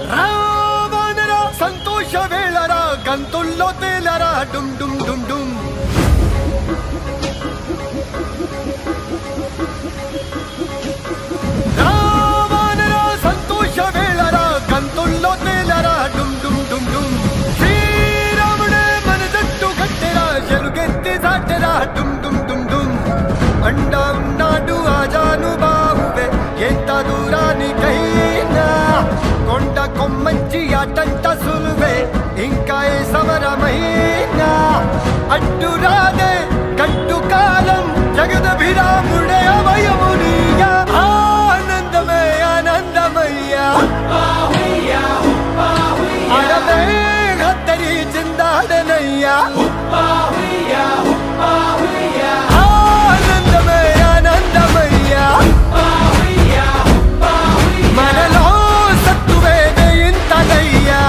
రావణరా సంతోష వేళరా గంతుల్లో తేలరా డుమ్ డుమ్ డుమ్ డుమ్ రావణరా సంతోష వేళరా గంతుల్లో తేలరా డుమ్ డుమ్ డుమ్ డుమ్ శ్రీరాముడే మన జట్టు కట్టెరా ఎలుగెత్తి సాటెరా డుమ్ డుమ్ డుమ్ డుమ్ అండా ఉన్నాడు ఆజాను బాబువే ఎంత దూరానికైనా కొండ కొమ్మంచి ఆటంట సులువే ఇంకా ఏ సమరమైనా అడ్డు రాదే కట్టు కాలం జగదభిరాముడే అభయమునియా ఆనందమే ఆనందమయ్యా అడవే హత్తరి చిందాడనయ్యా ఆనందమే ఆనందమయ్యా మనలో సత్తువే ఇంతదయ్యా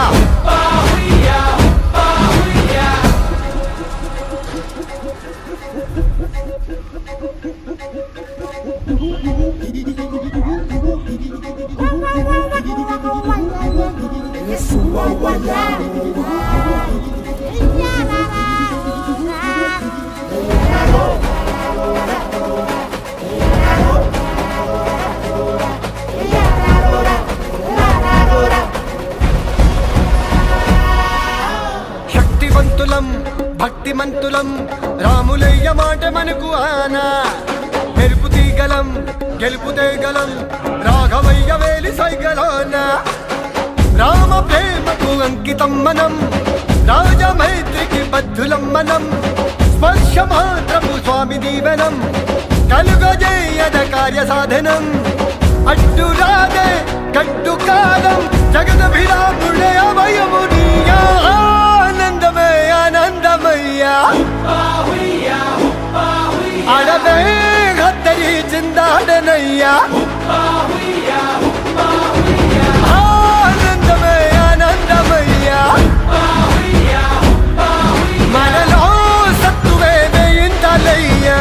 శక్తివంతులం భక్తిమంతులం రాములయ్య మాట మనకు ఆనా మెరుపు తీగలం గెలుపు తీగలం రాఘవయ్య వేలి సైగలోన రామ ప్రేమకు అంకితం మనం రాజమైత్రికి బద్ధులం మనం స్పర్శ మాత్రము స్వామి దీవెనం కలుగజేయద కార్య సాధనం అడ్డు రాదే కట్టు కాలం జగదభిరాముడే అభయమునియా ఆనందమే ఆనందమయ్యా అడవే హత్తరి చిందాడనయ్యా ఆనందమే ఆనందమయ్యా మనలో సత్తువే ఇంతలయ్యా